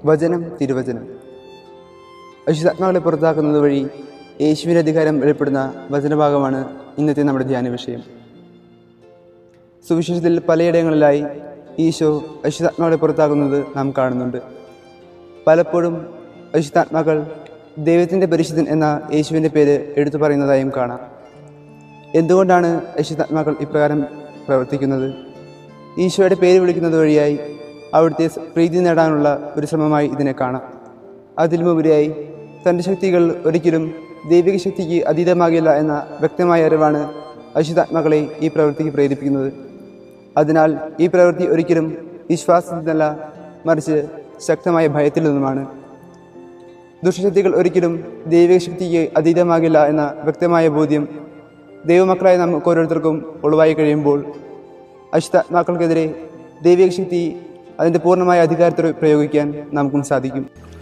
വചനം തിരുവചനം അശുദ്ധാത്മാക്കളെ പുറത്താക്കുന്നത് വഴി യേശുവിൻ്റെ അധികാരം വെളിപ്പെടുന്ന വചനഭാഗമാണ് ഇന്നത്തെ നമ്മുടെ ധ്യാന വിഷയം സുവിശേഷത്തിൽ പലയിടങ്ങളിലായി ഈശോ അശുദ്ധാത്മാക്കളെ പുറത്താക്കുന്നത് നാം കാണുന്നുണ്ട് പലപ്പോഴും അശുദ്ധാത്മാക്കൾ ദൈവത്തിൻ്റെ പരിശുദ്ധൻ എന്ന യേശുവിൻ്റെ പേര് എടുത്തു പറയുന്നതായും കാണാം എന്തുകൊണ്ടാണ് അശുദ്ധാത്മാക്കൾ ഇപ്രകാരം പ്രവർത്തിക്കുന്നത് ഈശോയുടെ പേര് വിളിക്കുന്നത് വഴിയായി അവിടുത്തെ പ്രീതി നേടാനുള്ള ഒരു ശ്രമമായി ഇതിനെ കാണാം അതിലുമുപരിയായി തൻ്റെ ശക്തികൾ ഒരിക്കലും ദൈവിക ശക്തിക്ക് അതീതമാകില്ല എന്ന വ്യക്തമായ അറിവാണ് അശുദ്ധാത്മാക്കളെ ഈ പ്രവൃത്തിക്ക് പ്രേരിപ്പിക്കുന്നത് അതിനാൽ ഈ പ്രവൃത്തി ഒരിക്കലും വിശ്വാസത്തിൽ നിന്നല്ല മറിച്ച് ശക്തമായ ഭയത്തിൽ നിന്നുമാണ് ദുഷ്ടശക്തികൾ ഒരിക്കലും ദൈവിക ശക്തിക്ക് അതീതമാകില്ല എന്ന വ്യക്തമായ ബോധ്യം ദൈവമക്കളായ നമുക്ക് ഓരോരുത്തർക്കും ഒളിവായി കഴിയുമ്പോൾ അശുദ്ധാത്മാക്കൾക്കെതിരെ ദൈവിക ശക്തി അതിൻ്റെ പൂർണ്ണമായ അധികാരത്തോടെ പ്രയോഗിക്കാൻ നമുക്കും സാധിക്കും